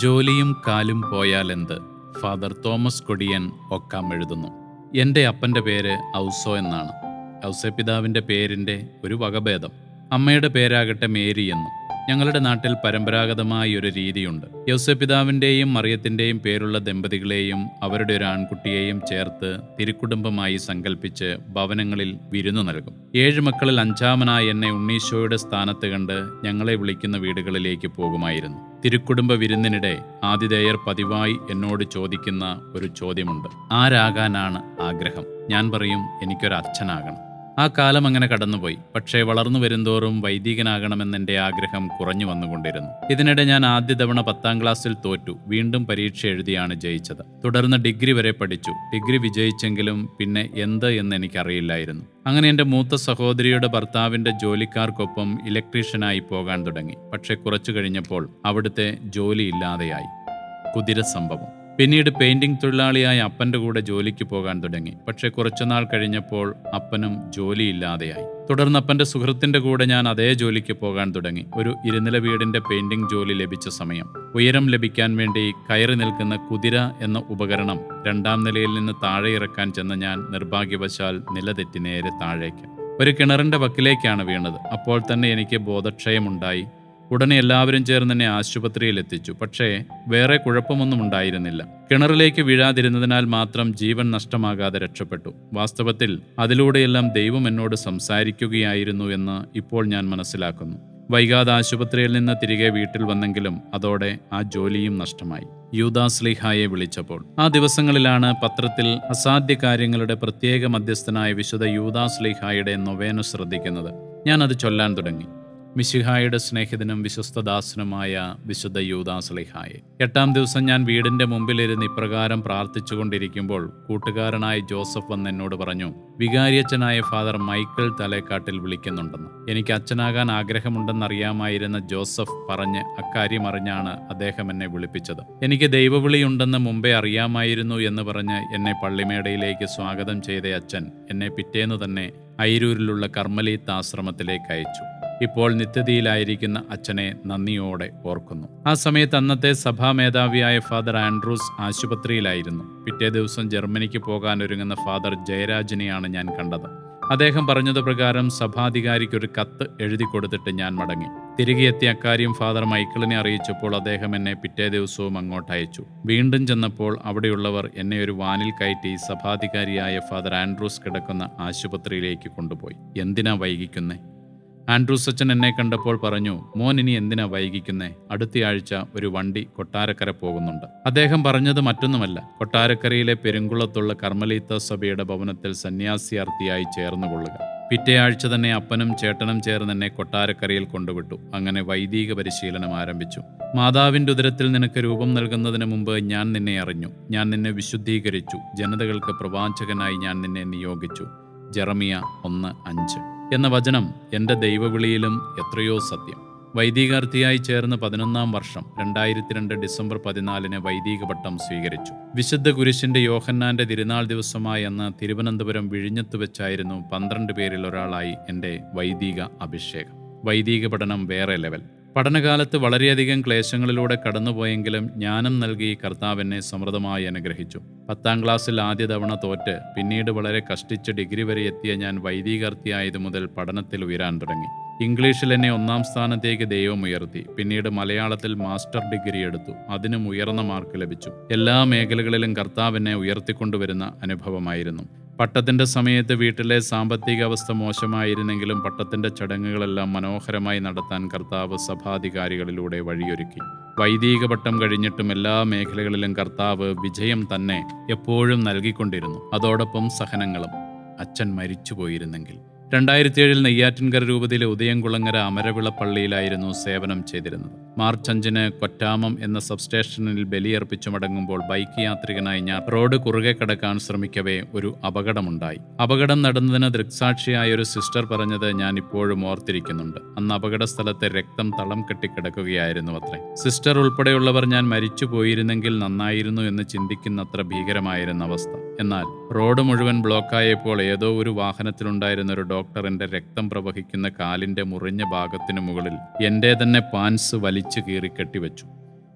ജോലിയും കാലും പോയാലെന്ത് father Thomas കൊടിയൻ ഒക്കാം എഴുതുന്നു എൻ്റെ അപ്പൻ്റെ പേര് ഔസോ എന്നാണ് ഔസപിതാവിൻ്റെ പേരിൻ്റെ ഒരു വകഭേദം അമ്മയുടെ പേരാകട്ടെ മേരി എന്നും ഞങ്ങളുടെ നാട്ടിൽ പരമ്പരാഗതമായ ഒരു രീതിയുണ്ട് യൗസപിതാവിൻ്റെയും മറിയത്തിൻ്റെയും പേരുള്ള ദമ്പതികളെയും അവരുടെ ഒരു ആൺകുട്ടിയെയും ചേർത്ത് തിരുക്കുടുംബമായി സങ്കല്പിച്ച് ഭവനങ്ങളിൽ വിരുന്നു നൽകും ഏഴ് മക്കളിൽ അഞ്ചാമനായ എന്നെ ഉണ്ണീശോയുടെ സ്ഥാനത്ത് കണ്ട് ഞങ്ങളെ വിളിക്കുന്ന വീടുകളിലേക്ക് പോകുമായിരുന്നു തിരുക്കുടുംബ വിരുന്നിനിടെ ആതിഥേയർ പതിവായി എന്നോട് ചോദിക്കുന്ന ഒരു ചോദ്യമുണ്ട് ആരാകാനാണ് ആഗ്രഹം ഞാൻ പറയും എനിക്കൊരു അച്ഛനാകണം ആ കാലം അങ്ങനെ കടന്നുപോയി പക്ഷേ വളർന്നു വരുന്തോറും വൈദികനാകണമെന്നെൻ്റെ ആഗ്രഹം കുറഞ്ഞു വന്നുകൊണ്ടിരുന്നു ഇതിനിടെ ഞാൻ ആദ്യ തവണ പത്താം ക്ലാസ്സിൽ തോറ്റു വീണ്ടും പരീക്ഷ എഴുതിയാണ് ജയിച്ചത് തുടർന്ന് ഡിഗ്രി വരെ പഠിച്ചു ഡിഗ്രി വിജയിച്ചെങ്കിലും പിന്നെ എന്ത് എന്ന് എനിക്കറിയില്ലായിരുന്നു അങ്ങനെ എൻ്റെ മൂത്ത സഹോദരിയുടെ ഭർത്താവിൻ്റെ ജോലിക്കാർക്കൊപ്പം ഇലക്ട്രീഷ്യനായി പോകാൻ തുടങ്ങി പക്ഷേ കുറച്ചു കഴിഞ്ഞപ്പോൾ അവിടുത്തെ ജോലി ഇല്ലാതെയായി കുതിര സംഭവം പിന്നീട് പെയിന്റിംഗ് തൊഴിലാളിയായ അപ്പന്റെ കൂടെ ജോലിക്ക് പോകാൻ തുടങ്ങി പക്ഷെ കുറച്ചുനാൾ കഴിഞ്ഞപ്പോൾ അപ്പനും ജോലിയില്ലാതെയായി തുടർന്ന് അപ്പന്റെ സുഹൃത്തിന്റെ കൂടെ ഞാൻ അതേ ജോലിക്ക് പോകാൻ തുടങ്ങി ഒരു ഇരുനില വീടിന്റെ പെയിന്റിംഗ് ജോലി ലഭിച്ച സമയം ഉയരം ലഭിക്കാൻ വേണ്ടി കയറി നിൽക്കുന്ന കുതിര എന്ന ഉപകരണം രണ്ടാം നിലയിൽ നിന്ന് താഴെ ഇറക്കാൻ ചെന്ന ഞാൻ നിർഭാഗ്യവശാൽ നിലതെറ്റി നേരെ താഴേക്ക് ഒരു കിണറിന്റെ വക്കിലേക്കാണ് വീണത് അപ്പോൾ തന്നെ എനിക്ക് ബോധക്ഷയമുണ്ടായി ഉടനെ എല്ലാവരും ചേർന്ന് എന്നെ ആശുപത്രിയിൽ എത്തിച്ചു പക്ഷേ വേറെ കുഴപ്പമൊന്നും ഉണ്ടായിരുന്നില്ല കിണറിലേക്ക് വീഴാതിരുന്നതിനാൽ മാത്രം ജീവൻ നഷ്ടമാകാതെ രക്ഷപ്പെട്ടു വാസ്തവത്തിൽ അതിലൂടെയെല്ലാം ദൈവം എന്നോട് സംസാരിക്കുകയായിരുന്നു എന്ന് ഇപ്പോൾ ഞാൻ മനസ്സിലാക്കുന്നു വൈകാതെ ആശുപത്രിയിൽ നിന്ന് തിരികെ വീട്ടിൽ വന്നെങ്കിലും അതോടെ ആ ജോലിയും നഷ്ടമായി യൂദാസ്ലിഹായെ വിളിച്ചപ്പോൾ ആ ദിവസങ്ങളിലാണ് പത്രത്തിൽ അസാധ്യ കാര്യങ്ങളുടെ പ്രത്യേക മധ്യസ്ഥനായ വിശുദ്ധ യൂദാസ്ലിഹായുടെ നൊവേന ശ്രദ്ധിക്കുന്നത് ഞാൻ അത് ചൊല്ലാൻ തുടങ്ങി മിശിഹായുടെ സ്നേഹിതനും വിശ്വസ്തദാസനുമായ വിശുദ്ധ യൂദാസ്ലിഹായെ എട്ടാം ദിവസം ഞാൻ വീടിന്റെ മുമ്പിലിരുന്ന് ഇപ്രകാരം പ്രാർത്ഥിച്ചുകൊണ്ടിരിക്കുമ്പോൾ കൂട്ടുകാരനായ ജോസഫ് വന്ന് എന്നോട് പറഞ്ഞു വികാരിയച്ഛനായ ഫാദർ മൈക്കിൾ തലേക്കാട്ടിൽ വിളിക്കുന്നുണ്ടെന്ന് എനിക്ക് അച്ഛനാകാൻ ആഗ്രഹമുണ്ടെന്നറിയാമായിരുന്ന ജോസഫ് പറഞ്ഞ് അക്കാര്യം അറിഞ്ഞാണ് അദ്ദേഹം എന്നെ വിളിപ്പിച്ചത് എനിക്ക് ദൈവവിളിയുണ്ടെന്ന് മുമ്പേ അറിയാമായിരുന്നു എന്ന് പറഞ്ഞ് എന്നെ പള്ളിമേടയിലേക്ക് സ്വാഗതം ചെയ്ത അച്ഛൻ എന്നെ പിറ്റേന്ന് തന്നെ ഐരൂരിലുള്ള കർമ്മലീത്ത് ആശ്രമത്തിലേക്ക് അയച്ചു ഇപ്പോൾ നിത്യതയിലായിരിക്കുന്ന അച്ഛനെ നന്ദിയോടെ ഓർക്കുന്നു ആ സമയത്ത് അന്നത്തെ സഭാ മേധാവിയായ ഫാദർ ആൻഡ്രൂസ് ആശുപത്രിയിലായിരുന്നു പിറ്റേ ദിവസം ജർമ്മനിക്ക് പോകാൻ ഒരുങ്ങുന്ന ഫാദർ ജയരാജിനെയാണ് ഞാൻ കണ്ടത് അദ്ദേഹം പറഞ്ഞത് പ്രകാരം സഭാധികാരിക്ക് ഒരു കത്ത് എഴുതി കൊടുത്തിട്ട് ഞാൻ മടങ്ങി തിരികെ എത്തിയ അക്കാര്യം ഫാദർ മൈക്കിളിനെ അറിയിച്ചപ്പോൾ അദ്ദേഹം എന്നെ പിറ്റേ ദിവസവും അങ്ങോട്ട് അയച്ചു വീണ്ടും ചെന്നപ്പോൾ അവിടെയുള്ളവർ എന്നെ ഒരു വാനിൽ കയറ്റി സഭാധികാരിയായ ഫാദർ ആൻഡ്രൂസ് കിടക്കുന്ന ആശുപത്രിയിലേക്ക് കൊണ്ടുപോയി എന്തിനാ വൈകിക്കുന്നേ ആൻഡ്രൂസ് അച്ഛൻ എന്നെ കണ്ടപ്പോൾ പറഞ്ഞു മോൻ ഇനി എന്തിനാ വൈകിക്കുന്നേ അടുത്തയാഴ്ച ഒരു വണ്ടി കൊട്ടാരക്കര പോകുന്നുണ്ട് അദ്ദേഹം പറഞ്ഞത് മറ്റൊന്നുമല്ല കൊട്ടാരക്കരയിലെ പെരുങ്കുളത്തുള്ള കർമ്മലീത്ത സഭയുടെ ഭവനത്തിൽ സന്യാസിയാർത്ഥിയായി ചേർന്നുകൊള്ളുക പിറ്റേ ആഴ്ച തന്നെ അപ്പനും ചേട്ടനും ചേർന്ന് എന്നെ കൊട്ടാരക്കരയിൽ കൊണ്ടുവിട്ടു അങ്ങനെ വൈദിക പരിശീലനം ആരംഭിച്ചു മാതാവിൻ്റെ ഉദരത്തിൽ നിനക്ക് രൂപം നൽകുന്നതിന് മുമ്പ് ഞാൻ നിന്നെ അറിഞ്ഞു ഞാൻ നിന്നെ വിശുദ്ധീകരിച്ചു ജനതകൾക്ക് പ്രവാചകനായി ഞാൻ നിന്നെ നിയോഗിച്ചു ജെറമിയ ഒന്ന് അഞ്ച് എന്ന വചനം എൻ്റെ ദൈവവിളിയിലും എത്രയോ സത്യം വൈദികാർത്ഥിയായി ചേർന്ന് പതിനൊന്നാം വർഷം രണ്ടായിരത്തി രണ്ട് ഡിസംബർ പതിനാലിന് വൈദിക പട്ടം സ്വീകരിച്ചു വിശുദ്ധ കുരിശിന്റെ യോഹന്നാന്റെ തിരുനാൾ ദിവസമായ അന്ന് തിരുവനന്തപുരം വിഴിഞ്ഞത്ത് വെച്ചായിരുന്നു പന്ത്രണ്ട് പേരിൽ ഒരാളായി എൻ്റെ വൈദിക അഭിഷേകം വൈദിക പഠനം വേറെ ലെവൽ പഠനകാലത്ത് വളരെയധികം ക്ലേശങ്ങളിലൂടെ കടന്നുപോയെങ്കിലും ജ്ഞാനം നൽകി കർത്താവ് എന്നെ സമൃദ്ധമായി അനുഗ്രഹിച്ചു പത്താം ക്ലാസ്സിൽ ആദ്യ തവണ തോറ്റ് പിന്നീട് വളരെ കഷ്ടിച്ച് ഡിഗ്രി വരെ എത്തിയ ഞാൻ വൈദികാർത്ഥിയായതു മുതൽ പഠനത്തിൽ ഉയരാൻ തുടങ്ങി ഇംഗ്ലീഷിൽ എന്നെ ഒന്നാം സ്ഥാനത്തേക്ക് ദൈവം ഉയർത്തി പിന്നീട് മലയാളത്തിൽ മാസ്റ്റർ ഡിഗ്രി എടുത്തു അതിനും ഉയർന്ന മാർക്ക് ലഭിച്ചു എല്ലാ മേഖലകളിലും കർത്താവ് എന്നെ ഉയർത്തിക്കൊണ്ടുവരുന്ന അനുഭവമായിരുന്നു പട്ടത്തിന്റെ സമയത്ത് വീട്ടിലെ സാമ്പത്തിക അവസ്ഥ മോശമായിരുന്നെങ്കിലും പട്ടത്തിന്റെ ചടങ്ങുകളെല്ലാം മനോഹരമായി നടത്താൻ കർത്താവ് സഭാധികാരികളിലൂടെ വഴിയൊരുക്കി വൈദിക പട്ടം കഴിഞ്ഞിട്ടും എല്ലാ മേഖലകളിലും കർത്താവ് വിജയം തന്നെ എപ്പോഴും നൽകിക്കൊണ്ടിരുന്നു അതോടൊപ്പം സഹനങ്ങളും അച്ഛൻ മരിച്ചുപോയിരുന്നെങ്കിൽ രണ്ടായിരത്തി ഏഴിൽ നെയ്യാറ്റിൻകര രൂപതയിലെ ഉദയംകുളങ്ങര അമരവിള പള്ളിയിലായിരുന്നു സേവനം ചെയ്തിരുന്നത് മാർച്ച് അഞ്ചിന് കൊറ്റാമം എന്ന സബ്സ്റ്റേഷനിൽ ബലിയർപ്പിച്ചു മടങ്ങുമ്പോൾ ബൈക്ക് യാത്രികനായി ഞാൻ റോഡ് കുറുകെ കടക്കാൻ ശ്രമിക്കവേ ഒരു അപകടമുണ്ടായി അപകടം നടന്നതിന് ദൃക്സാക്ഷിയായ ഒരു സിസ്റ്റർ പറഞ്ഞത് ഞാൻ ഇപ്പോഴും ഓർത്തിരിക്കുന്നുണ്ട് അന്ന് അപകട സ്ഥലത്തെ രക്തം തളം കെട്ടിക്കിടക്കുകയായിരുന്നു അത്രേ സിസ്റ്റർ ഉൾപ്പെടെയുള്ളവർ ഞാൻ മരിച്ചു പോയിരുന്നെങ്കിൽ നന്നായിരുന്നു എന്ന് ചിന്തിക്കുന്നത്ര ഭീകരമായിരുന്ന അവസ്ഥ എന്നാൽ റോഡ് മുഴുവൻ ബ്ലോക്കായപ്പോൾ ഏതോ ഒരു വാഹനത്തിലുണ്ടായിരുന്ന ഒരു ഡോക്ടർ എന്റെ രക്തം പ്രവഹിക്കുന്ന കാലിന്റെ മുറിഞ്ഞ ഭാഗത്തിനു മുകളിൽ എന്റെ തന്നെ പാൻസ് വലിച്ചു കീറി കെട്ടിവെച്ചു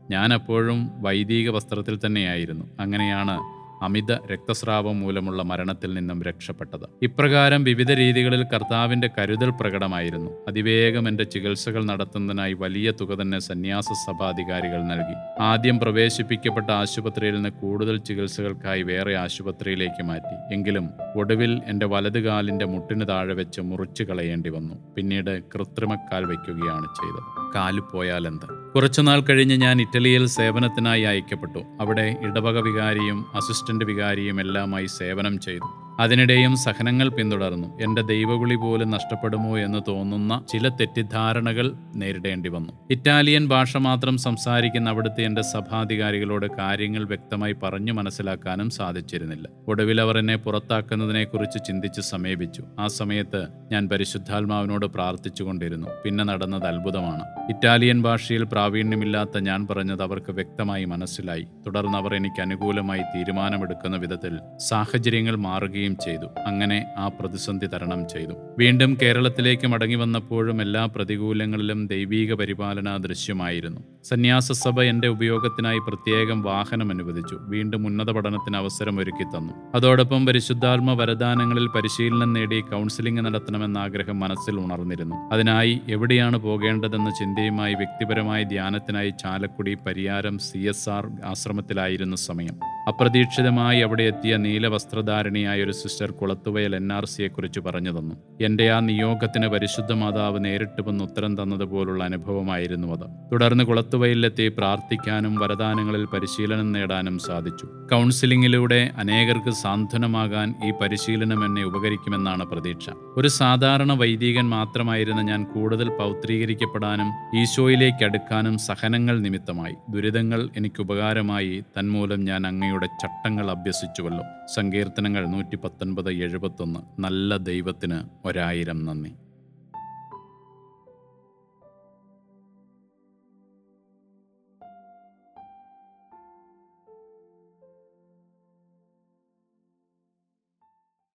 ഞാൻ അപ്പോഴും വൈദിക വസ്ത്രത്തിൽ തന്നെയായിരുന്നു അങ്ങനെയാണ് അമിത രക്തസ്രാവം മൂലമുള്ള മരണത്തിൽ നിന്നും രക്ഷപ്പെട്ടത് ഇപ്രകാരം വിവിധ രീതികളിൽ കർത്താവിന്റെ കരുതൽ പ്രകടമായിരുന്നു അതിവേഗം എന്റെ ചികിത്സകൾ നടത്തുന്നതിനായി വലിയ തുക തന്നെ സന്യാസ സഭാധികാരികൾ നൽകി ആദ്യം പ്രവേശിപ്പിക്കപ്പെട്ട ആശുപത്രിയിൽ നിന്ന് കൂടുതൽ ചികിത്സകൾക്കായി വേറെ ആശുപത്രിയിലേക്ക് മാറ്റി എങ്കിലും ഒടുവിൽ എന്റെ വലത് കാലിന്റെ മുട്ടിന് താഴെ വെച്ച് മുറിച്ചു കളയേണ്ടി വന്നു പിന്നീട് കൃത്രിമക്കാൽ വയ്ക്കുകയാണ് ചെയ്തത് കാല് പോയാലെന്ത് കുറച്ചുനാൾ കഴിഞ്ഞ് ഞാൻ ഇറ്റലിയിൽ സേവനത്തിനായി അയക്കപ്പെട്ടു അവിടെ ഇടവക വികാരിയും അസിസ്റ്റന്റ് വികാരിയും എല്ലാമായി സേവനം ചെയ്തു അതിനിടെയും സഹനങ്ങൾ പിന്തുടർന്നു എൻ്റെ ദൈവവിളി പോലും നഷ്ടപ്പെടുമോ എന്ന് തോന്നുന്ന ചില തെറ്റിദ്ധാരണകൾ നേരിടേണ്ടി വന്നു ഇറ്റാലിയൻ ഭാഷ മാത്രം സംസാരിക്കുന്ന അവിടുത്തെ എൻ്റെ സഭാധികാരികളോട് കാര്യങ്ങൾ വ്യക്തമായി പറഞ്ഞു മനസ്സിലാക്കാനും സാധിച്ചിരുന്നില്ല ഒടുവിൽ അവർ എന്നെ പുറത്താക്കുന്നതിനെക്കുറിച്ച് ചിന്തിച്ച് സമീപിച്ചു ആ സമയത്ത് ഞാൻ പരിശുദ്ധാത്മാവിനോട് പ്രാർത്ഥിച്ചുകൊണ്ടിരുന്നു പിന്നെ നടന്നത് അത്ഭുതമാണ് ഇറ്റാലിയൻ ഭാഷയിൽ പ്രാവീണ്യമില്ലാത്ത ഞാൻ പറഞ്ഞത് അവർക്ക് വ്യക്തമായി മനസ്സിലായി തുടർന്ന് അവർ എനിക്ക് അനുകൂലമായി തീരുമാനമെടുക്കുന്ന വിധത്തിൽ സാഹചര്യങ്ങൾ മാറുകയും ചെയ്തു അങ്ങനെ ആ പ്രതിസന്ധി തരണം ചെയ്തു വീണ്ടും കേരളത്തിലേക്ക് മടങ്ങി വന്നപ്പോഴും എല്ലാ പ്രതികൂലങ്ങളിലും ദൈവീക പരിപാലന ദൃശ്യമായിരുന്നു സന്യാസ സഭ എന്റെ ഉപയോഗത്തിനായി പ്രത്യേകം വാഹനം അനുവദിച്ചു വീണ്ടും ഉന്നത പഠനത്തിന് അവസരം ഒരുക്കി തന്നു അതോടൊപ്പം പരിശുദ്ധാത്മ വരദാനങ്ങളിൽ പരിശീലനം നേടി കൗൺസിലിംഗ് നടത്തണമെന്ന ആഗ്രഹം മനസ്സിൽ ഉണർന്നിരുന്നു അതിനായി എവിടെയാണ് പോകേണ്ടതെന്ന ചിന്തയുമായി വ്യക്തിപരമായ ധ്യാനത്തിനായി Chalakudy Pariyaram C S R ആശ്രമത്തിലായിരുന്ന സമയം അപ്രതീക്ഷിതമായി അവിടെ എത്തിയ നീല വസ്ത്രധാരണിയായ ഒരു സിസ്റ്റർ കുളത്തുവയൽ എൻ ആർ സിയെ കുറിച്ച് പറഞ്ഞു തന്നു എന്റെ ആ നിയോഗത്തിന് പരിശുദ്ധ മാതാവ് നേരിട്ട് വന്ന് ഉത്തരം തന്നതുപോലുള്ള അനുഭവമായിരുന്നു അത് തുടർന്ന് കുളത്തുവയലിലെത്തി പ്രാർത്ഥിക്കാനും വരദാനങ്ങളിൽ പരിശീലനം നേടാനും സാധിച്ചു കൗൺസിലിംഗിലൂടെ അനേകർക്ക് സാന്ത്വനമാകാൻ ഈ പരിശീലനം എന്നെ ഉപകരിക്കുമെന്നാണ് പ്രതീക്ഷ ഒരു സാധാരണ വൈദികൻ മാത്രമായിരുന്ന ഞാൻ കൂടുതൽ പൗത്രീകരിക്കപ്പെടാനും ഈശോയിലേക്ക് അടുക്കാനും സഹനങ്ങൾ നിമിത്തമായി ദുരിതങ്ങൾ എനിക്ക് ഉപകാരമായി തന്മൂലം ഞാൻ അങ്ങയുടെ ചട്ടങ്ങൾ അഭ്യസിച്ചുവല്ലോ സങ്കീർത്തനങ്ങൾ നൂറ്റി പത്തൊൻപത് എഴുപത്തൊന്ന് നല്ല ദൈവത്തിന് ഒരായിരം നന്ദി